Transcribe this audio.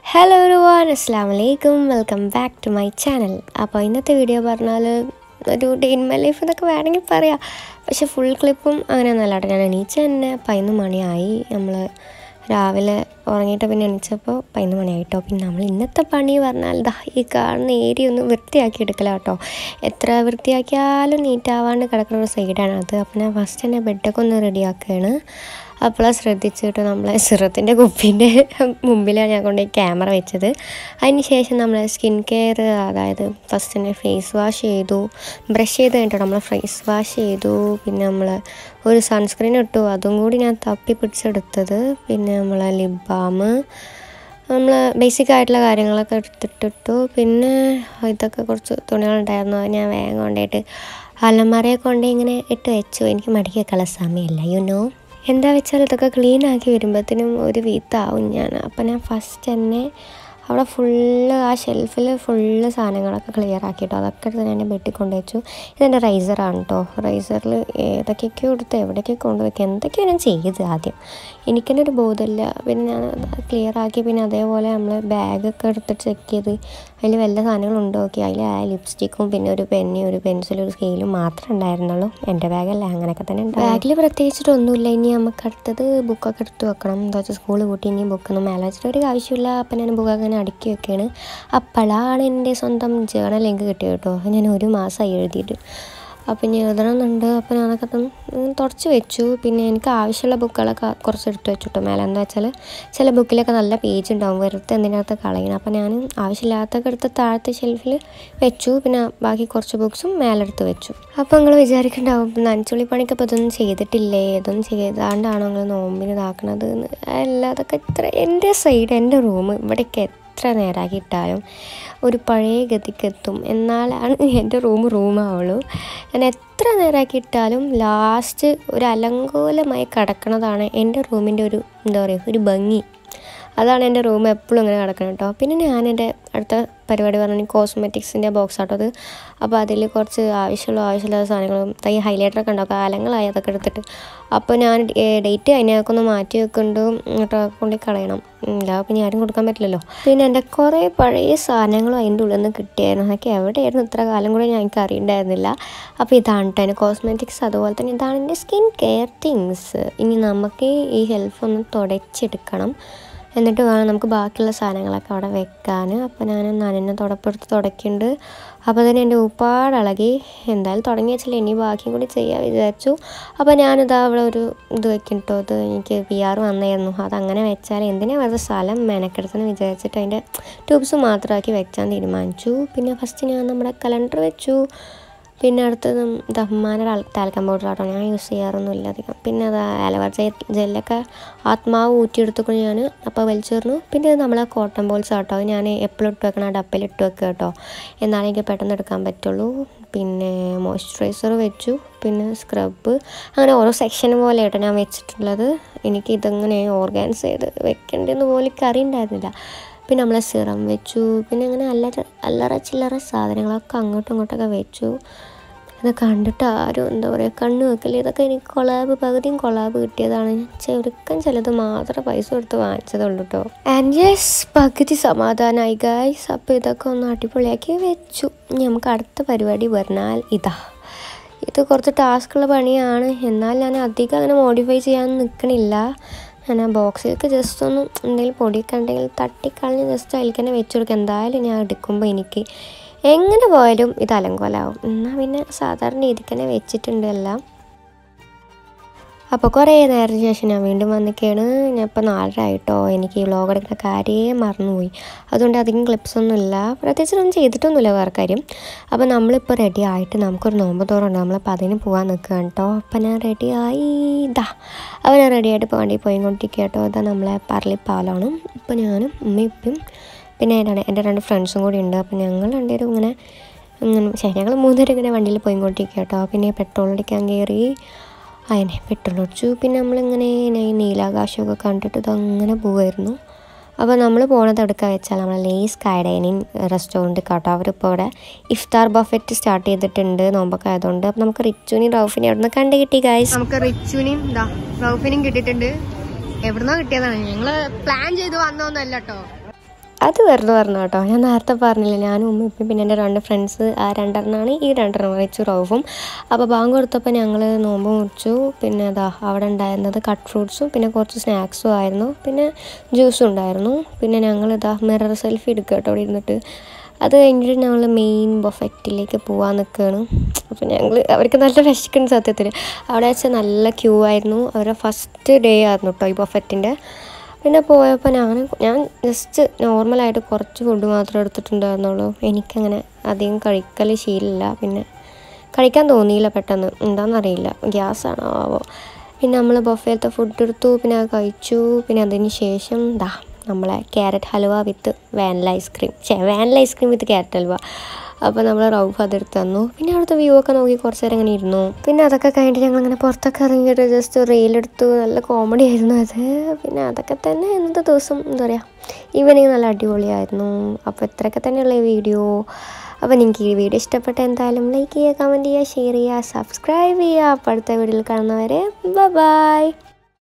hello everyone അസ്സാം വലൈക്കും welcome back to my channel അപ്പോൾ ഇന്നത്തെ വീഡിയോ പറഞ്ഞാൽ ഒരു ഡേ ഇൻ മൈ ലൈഫ് എന്നൊക്കെ വേണമെങ്കിൽ പറയാം പക്ഷെ ഫുൾ ക്ലിപ്പും അങ്ങനെയൊന്നുമല്ല കേട്ടോ ഞാൻ എണീച്ച തന്നെ പതിനൊന്ന് മണിയായി നമ്മൾ രാവിലെ ഉറങ്ങിയിട്ട് പിന്നെ എണീച്ചപ്പോൾ പതിനൊന്ന് മണിയായിട്ടോ പിന്നെ നമ്മൾ ഇന്നത്തെ പണി പറഞ്ഞാൽ ദാ ഈ കാണുന്ന ഏരിയ ഒന്ന് വൃത്തിയാക്കി എടുക്കല കേട്ടോ എത്ര വൃത്തിയാക്കിയാലും നീറ്റാവാണ്ട് കിടക്കുന്ന ഒരു സൈഡാണ് അത് അപ്പോൾ ഞാൻ ഫസ്റ്റ് തന്നെ ബെഡൊക്കെ ഒന്ന് റെഡിയാക്കുകയാണ് അപ്പോഴാണ് ശ്രദ്ധിച്ചിട്ട് നമ്മളെ സിറത്തിൻ്റെ കുപ്പീൻ്റെ മുമ്പിലാണ് ഞാൻ കൊണ്ടുപോയി ക്യാമറ വെച്ചത് അതിന് ശേഷം നമ്മൾ സ്കിൻ കെയർ അതായത് ഫസ്റ്റ് തന്നെ ഫേസ് വാഷ് ചെയ്തു ബ്രഷ് ചെയ്ത് കഴിഞ്ഞിട്ട് നമ്മൾ ഫേസ് വാഷ് ചെയ്തു പിന്നെ നമ്മൾ ഒരു സൺസ്ക്രീൻ ഇട്ടു അതും കൂടി ഞാൻ തപ്പി പിടിച്ചെടുത്തത് പിന്നെ നമ്മൾ ലിപ് ബാം നമ്മൾ ബേസിക് ആയിട്ടുള്ള കാര്യങ്ങളൊക്കെ എടുത്തിട്ടിട്ടു പിന്നെ ഇതൊക്കെ കുറച്ച് തുണികളുണ്ടായിരുന്നു അത് ഞാൻ വേഗം കൊണ്ടുപോയിട്ട് അലമാരയെ കൊണ്ട് ഇങ്ങനെ ഇട്ട് വെച്ചു എനിക്ക് മടിക്ക് വെക്കാനുള്ള സമയമില്ല യു നോ എന്താ വെച്ചാൽ ഇതൊക്കെ ക്ലീൻ ആക്കി വരുമ്പോഴത്തേനും ഒരു വീത്താവും ഞാൻ അപ്പം ഞാൻ ഫസ്റ്റ് തന്നെ അവിടെ ഫുള്ള് ആ ഷെൽഫിൽ ഫുള്ള് സാധനങ്ങളൊക്കെ ക്ലിയർ ആക്കിയിട്ടോ അതൊക്കെ എടുത്ത് ഞാൻ ബെഡിൽ കൊണ്ടുവച്ചു ഇതെൻ്റെ റൈസറാണ് കേട്ടോ റൈസറിൽ ഏതൊക്കെയൊക്കെയോ എടുത്ത് എവിടേക്കൊക്കെ കൊണ്ടുവയ്ക്കുക എന്തൊക്കെയോ ഞാൻ ചെയ്ത് ആദ്യം എനിക്കെന്നെ ഒരു ബോധമില്ല പിന്നെ ഞാൻ ക്ലിയർ ആക്കി പിന്നെ അതേപോലെ നമ്മൾ ബാഗൊക്കെ എടുത്തിട്ട് ചെക്ക് ചെയ്ത് അതിൽ വല്ല സാധനങ്ങളുണ്ടോ നോക്കി അതിൽ ആ ലിപ്സ്റ്റിക്കും പിന്നെ ഒരു പെന്നും ഒരു പെൻസിലും ഒരു സ്കെയിലും മാത്രമേ ഉണ്ടായിരുന്നുള്ളൂ എൻ്റെ ബാഗല്ല അങ്ങനെയൊക്കെ തന്നെ ഉണ്ട് ബാഗിൽ പ്രത്യേകിച്ചിട്ടൊന്നുമില്ല ഇനി നമുക്ക് അടുത്തത് ബുക്കൊക്കെ എടുത്ത് വെക്കണം എന്താ വെച്ചാൽ സ്കൂൾ കൂട്ടി ഇനി ബുക്കൊന്നും മേലെ വെച്ചിട്ട് ഒരു ആവശ്യമില്ല അപ്പം ഞാൻ ബുക്കൊക്കെ അങ്ങനെ അടുക്കി വെക്കുകയാണ് അപ്പോഴാണ് എൻ്റെ സ്വന്തം ജേണൽ എനിക്ക് കിട്ടിയത് കേട്ടോ ഞാൻ ഒരു മാസമായി എഴുതിയിട്ട് അപ്പം ഇനി എഴുതണമെന്നുണ്ട് അപ്പം ഞാനൊക്കെ തുടച്ച് വെച്ചു പിന്നെ എനിക്ക് ആവശ്യമുള്ള ബുക്കുകളൊക്കെ കുറച്ച് എടുത്ത് വെച്ചു കേട്ടോ മേലെ എന്താ വെച്ചാൽ ചില ബുക്കിലൊക്കെ നല്ല പേജ് ഉണ്ടാവും വെറുതെ എന്തിനകത്ത് കളയണം അപ്പം ഞാൻ ആവശ്യമില്ലാത്തൊക്കെ എടുത്ത് താഴത്തെ ഷെൽഫിൽ വെച്ചു പിന്നെ ബാക്കി കുറച്ച് ബുക്സും മേലെടുത്ത് വെച്ചു അപ്പോൾ നിങ്ങൾ വിചാരിക്കണ്ടാവും നനച്ചുള്ളി പണിക്ക് അപ്പോൾ ഇതൊന്നും ചെയ്തിട്ടില്ലേ ഇതൊന്നും ചെയ്താണ്ടാണോ നിങ്ങൾ നോമ്പിന് ഇതാക്കണത് എന്ന് അല്ല അതൊക്കെ ഇത്ര എൻ്റെ സൈഡ് എൻ്റെ റൂം ഇവിടേക്ക് എത്ര നേരാക്കി ഇട്ടാലും ഒരു പഴയ ഗതിക്ക് എത്തും എന്നാലാണ് എൻ്റെ റൂം റൂമാവുള്ളൂ ഞാൻ എത്ര നേരമാക്കി ഇട്ടാലും ലാസ്റ്റ് ഒരു അലങ്കോലമായി കിടക്കണതാണ് എൻ്റെ റൂമിൻ്റെ ഒരു എന്താ പറയുക ഒരു ഭംഗി അതാണ് എൻ്റെ റൂം എപ്പോഴും ഇങ്ങനെ കിടക്കണം കേട്ടോ പിന്നെ ഞാൻ എൻ്റെ അടുത്ത പരിപാടി പറഞ്ഞാൽ കോസ്മെറ്റിക്സിൻ്റെ ബോക്സ് ആട്ടോ അത് അപ്പോൾ അതിൽ കുറച്ച് ആവശ്യമുള്ള ആവശ്യമില്ലാത്ത സാധനങ്ങളും തൈ ഹൈലൈറ്ററൊക്കെ ഉണ്ടാവും കാലങ്ങളായി അതൊക്കെ എടുത്തിട്ട് അപ്പോൾ ഞാൻ ഡേറ്റ് അതിനൊക്കെ ഒന്ന് മാറ്റി വെക്കുന്നുണ്ട് കേട്ടോ കൊണ്ട് കളയണം ഇല്ല പിന്നെ ആരും കൊടുക്കാൻ പറ്റില്ലല്ലോ പിന്നെ എൻ്റെ കുറേ പഴയ സാധനങ്ങളും അതിൻ്റെ ഉള്ളിൽ നിന്ന് കിട്ടിയായിരുന്നു അതൊക്കെ എവിടെയായിരുന്നു ഇത്ര കാലം കൂടെ ഞാൻ എനിക്ക് അറിയണ്ടായിരുന്നില്ല അപ്പോൾ ഇതാണ് കേട്ടോ എൻ്റെ കോസ്മെറ്റിക്സ് അതുപോലെ തന്നെ ഇതാണ് എൻ്റെ സ്കിൻ കെയർ തിങ്സ് ഇനി നമുക്ക് ഈ ഹെൽഫ് ഒന്ന് തുടച്ചെടുക്കണം എന്നിട്ട് വേണം നമുക്ക് ബാക്കിയുള്ള സാധനങ്ങളൊക്കെ അവിടെ വെക്കാൻ അപ്പോൾ ഞാൻ നനഞ്ഞ തുടപ്പെടുത്ത് തുടക്കുന്നുണ്ട് അപ്പോൾ തന്നെ എൻ്റെ ഉപ്പാട് ഇളകി എന്തായാലും തുടങ്ങി വെച്ചില്ല ഇനി ബാക്കിയും കൂടി ചെയ്യാൻ വിചാരിച്ചു അപ്പോൾ ഞാനിതാ അവിടെ ഒരു ഇത് വെക്കിട്ടോ ഇത് എനിക്ക് പി ആർ വന്നായിരുന്നു അതങ്ങനെ വെച്ചാൽ എന്തിനാ വെറുതെ സ്ഥലം മെനക്കെടുത്തെന്ന് വിചാരിച്ചിട്ട് അതിൻ്റെ ട്യൂബ്സ് മാത്രമാക്കി വെച്ചാൻ തീരുമാനിച്ചു പിന്നെ ഫസ്റ്റ് ഞാൻ നമ്മുടെ കലണ്ടർ വെച്ചു പിന്നെ അടുത്തത് ദഹ്മാനയുടെ താൽക്കാൻ പൗഡർ ആട്ടോ ഞാൻ യൂസ് ചെയ്യാറൊന്നുമില്ല അധികം പിന്നെ അത് ആലവർ ജെല്ലൊക്കെ ആത്മാവ് ഊറ്റിയെടുത്തുകൊണ്ട് ഞാൻ അപ്പോൾ വലിച്ചേർന്നു പിന്നെ നമ്മളെ കോട്ടൺ ബോൾസ് ആട്ടോ ഞാൻ എപ്പോഴും ഇട്ട് വെക്കണം ഡപ്പയിൽ ഇട്ട് വെക്കുക കേട്ടോ എന്നാലേ എനിക്ക് പെട്ടെന്ന് എടുക്കാൻ പറ്റുള്ളൂ പിന്നെ മോയ്സ്ചറൈസർ വെച്ചു പിന്നെ സ്ക്രബ് അങ്ങനെ ഓരോ സെക്ഷൻ പോലെ കേട്ടോ ഞാൻ വെച്ചിട്ടുള്ളത് എനിക്ക് ഇതെങ്ങനെ ഓർഗാൻസ് ചെയ്ത് വെക്കേണ്ടതെന്ന് പോലും എനിക്ക് അറിയണ്ടായിരുന്നില്ല പിന്നെ നമ്മളെ സിറം വെച്ചു പിന്നെ അങ്ങനെ അല്ലറ അല്ലറ ചില്ലറ സാധനങ്ങളൊക്കെ അങ്ങോട്ടും ഇങ്ങോട്ടൊക്കെ വെച്ചു ഇത് കണ്ടിട്ട് ആരും എന്താ പറയുക കണ്ണ് വെക്കില്ല ഇതൊക്കെ എനിക്ക് കൊളാബ് പകുതിയും കൊളാബ് കിട്ടിയതാണ് ചെറുക്കം ചിലത് മാത്രം പൈസ കൊടുത്ത് വാങ്ങിച്ചതുള്ളൂ കേട്ടോ ആൻഡ് യെസ് പകുതി സമാധാനമായി ഗായ്സ് അപ്പോൾ ഇതൊക്കെ ഒന്ന് അടിപൊളിയാക്കി വെച്ചു ഇനി നമുക്ക് അടുത്ത പരിപാടി പറഞ്ഞാൽ ഇതാ ഇത് കുറച്ച് ടാസ്ക്കുള്ള പണിയാണ് എന്നാൽ ഞാൻ അധികം അങ്ങനെ മോഡിഫൈ ചെയ്യാൻ നിൽക്കണില്ല ഞാൻ ആ ബോക്സിലേക്ക് ജസ്റ്റ് ഒന്ന് എന്തെങ്കിലും പൊടിയൊക്കെ ഉണ്ടെങ്കിൽ തട്ടിക്കളഞ്ഞ് ജസ്റ്റ് അതിൽ തന്നെ വെച്ച് കൊടുക്കുക എന്തായാലും ഞാൻ എടുക്കുമ്പോൾ എനിക്ക് എങ്ങനെ പോയാലും ഇത് അലങ്കോലാവും എന്നാൽ പിന്നെ സാധാരണ രീതിക്ക് തന്നെ വെച്ചിട്ടുണ്ട് എല്ലാം അപ്പോൾ കുറേ നേരത്തിന് ശേഷം ഞാൻ വീണ്ടും വന്നിക്കാണ് ഞാൻ ഇപ്പോൾ നാലര ആയിട്ടോ എനിക്ക് ഈ വ്ളോഗ് എടുക്കുന്ന കാര്യമേ മറന്നുപോയി അതുകൊണ്ട് അധികം ക്ലിപ്സ് ഒന്നും ഇല്ല പ്രത്യേകിച്ചൊന്നും ചെയ്തിട്ടൊന്നുമില്ല വേറെ കാര്യം അപ്പോൾ നമ്മളിപ്പോൾ റെഡി ആയിട്ട് നമുക്കൊരു നോമ്പ് തോറുണ്ട് നമ്മളിപ്പോൾ അതിന് പോകാൻ നിൽക്കുകയാണ് കേട്ടോ അപ്പം ഞാൻ റെഡി ആയി ഇതാ അപ്പോൾ ഞാൻ റെഡി ആയിട്ട് ഇപ്പോൾ വണ്ടി പോയിക്കൊണ്ടിരിക്കുക കേട്ടോ ഇതാ നമ്മളെ പറളിപ്പാലാണ് ഇപ്പോൾ ഞാനും ഉമ്മയും ഉപ്പയും പിന്നെ എൻ്റെ എൻ്റെ രണ്ട് ഫ്രണ്ട്സും കൂടി ഉണ്ട് അപ്പോൾ ഞങ്ങൾ രണ്ടുപേരും ഇങ്ങനെ ഇങ്ങനെ ശരി ഞങ്ങൾ മൂന്നുപേരും ഇങ്ങനെ വണ്ടിയിൽ പോയിക്കൊണ്ടിരിക്കുക കേട്ടോ പിന്നെ പെട്രോൾ അടിക്കാൻ കയറി അതിനെ പെട്രോൾ ഒഴിച്ചു പിന്നെ നമ്മളിങ്ങനെ ഈ നീലാകാശമൊക്കെ കണ്ടിട്ട് ഇതങ്ങനെ പോവായിരുന്നു അപ്പോൾ നമ്മൾ പോണത് എടുക്കാൻ വെച്ചാൽ നമ്മൾ ലേസ് സ്കൈഡൈനിങ് റെസ്റ്റോറൻറ്റ് കേട്ടോ അവരിപ്പോൾ ഇവിടെ ഇഫ്താർ ബഫറ്റ് സ്റ്റാർട്ട് ചെയ്തിട്ടുണ്ട് നോമ്പൊക്കെ ആയതുകൊണ്ട് അപ്പോൾ നമുക്ക് റിച്ചുവിനെയും റൗഫിനെയും അവിടെ നിന്ന് കണ്ടു കിട്ടി ഗായ്സ് നമുക്ക് റിച്ചുവിനെയും ഇതാ റൗഫിനെയും കിട്ടിയിട്ടുണ്ട് എവിടുന്നോ കിട്ടിയതാണ് ഞങ്ങൾ പ്ലാൻ ചെയ്ത് വന്നോന്നല്ല കേട്ടോ അത് വെറുതെ പറഞ്ഞു കേട്ടോ ഞാൻ നേരത്തെ പറഞ്ഞില്ല ഞാനും ഉമ്മ ഇപ്പം പിന്നെ എൻ്റെ രണ്ട് ഫ്രണ്ട്സ് ആ രണ്ടെണ്ണമാണ് ഈ രണ്ടെണ്ണം റിച്ചു റൗഫും അപ്പോൾ ബാങ്ക് കൊടുത്തപ്പോൾ ഞങ്ങൾ നോമ്പ് മുറിച്ചു പിന്നെ അതാ അവിടെ ഉണ്ടായിരുന്നത് കട്ട് ഫ്രൂട്ട്സും പിന്നെ കുറച്ച് സ്നാക്സും ആയിരുന്നു പിന്നെ ജ്യൂസും ഉണ്ടായിരുന്നു പിന്നെ ഞങ്ങൾ ഇതാ മിറർ സെൽഫി എടുക്കുക കേട്ടോ അവിടെ ഇരുന്നിട്ട് അത് കഴിഞ്ഞിട്ട് ഞങ്ങൾ മെയിൻ ബൊഫറ്റിലേക്ക് പോകാൻ നിൽക്കുകയാണ് അപ്പോൾ ഞങ്ങൾ അവർക്ക് നല്ല വിശക്കുണ്ട് സത്യത്തിൽ അവിടെ വെച്ചാൽ നല്ല ക്യൂ ആയിരുന്നു അവരുടെ ഫസ്റ്റ് ഡേ ആയിരുന്നു കേട്ടോ ഈ ബൊഫറ്റിൻ്റെ പിന്നെ പോയപ്പോൾ ഞാൻ ഞാൻ ജസ്റ്റ് നോർമലായിട്ട് കുറച്ച് ഫുഡ് മാത്രമേ എടുത്തിട്ടുണ്ടായിരുന്നുള്ളൂ എനിക്കങ്ങനെ അധികം കഴിക്കൽ ശീലമില്ല പിന്നെ കഴിക്കാൻ തോന്നിയില്ല പെട്ടെന്ന് എന്താണെന്നറിയില്ല ഗ്യാസാണോ ആവോ പിന്നെ നമ്മൾ ബൊഫയിലത്തെ ഫുഡ് എടുത്തു പിന്നെ അത് കഴിച്ചു പിന്നെ അതിന് ശേഷം ദാ നമ്മളെ carrot halwa with vanilla ice cream ചേ vanilla ice cream with carrot halwa അപ്പോൾ നമ്മൾ റൗഫ് അതെടുത്ത് തന്നു പിന്നെ അവിടുത്തെ വ്യൂ ഒക്കെ നോക്കി കുറച്ച് നേരം ഇങ്ങനെ ഇരുന്നു പിന്നെ അതൊക്കെ കഴിഞ്ഞിട്ട് ഞങ്ങൾ ഇങ്ങനെ പുറത്തൊക്കെ ഇറങ്ങിയിട്ട് ജസ്റ്റ് റീലെടുത്തു നല്ല കോമഡി ആയിരുന്നു അത് പിന്നെ അതൊക്കെ തന്നെ ഇന്നത്തെ ദിവസം എന്താ പറയുക ഈവനിങ് നല്ല അടിപൊളിയായിരുന്നു അപ്പോൾ ഇത്രയൊക്കെ തന്നെയുള്ള ഈ വീഡിയോ അപ്പോൾ നിങ്ങൾക്ക് ഈ വീഡിയോ ഇഷ്ടപ്പെട്ട എന്തായാലും ലൈക്ക് ചെയ്യുക കമൻറ്റ് ചെയ്യുക ഷെയർ ചെയ്യുക സബ്സ്ക്രൈബ് ചെയ്യുക അപ്പോൾ അടുത്ത വീഡിയോയിൽ കാണുന്നവരെ ബൈ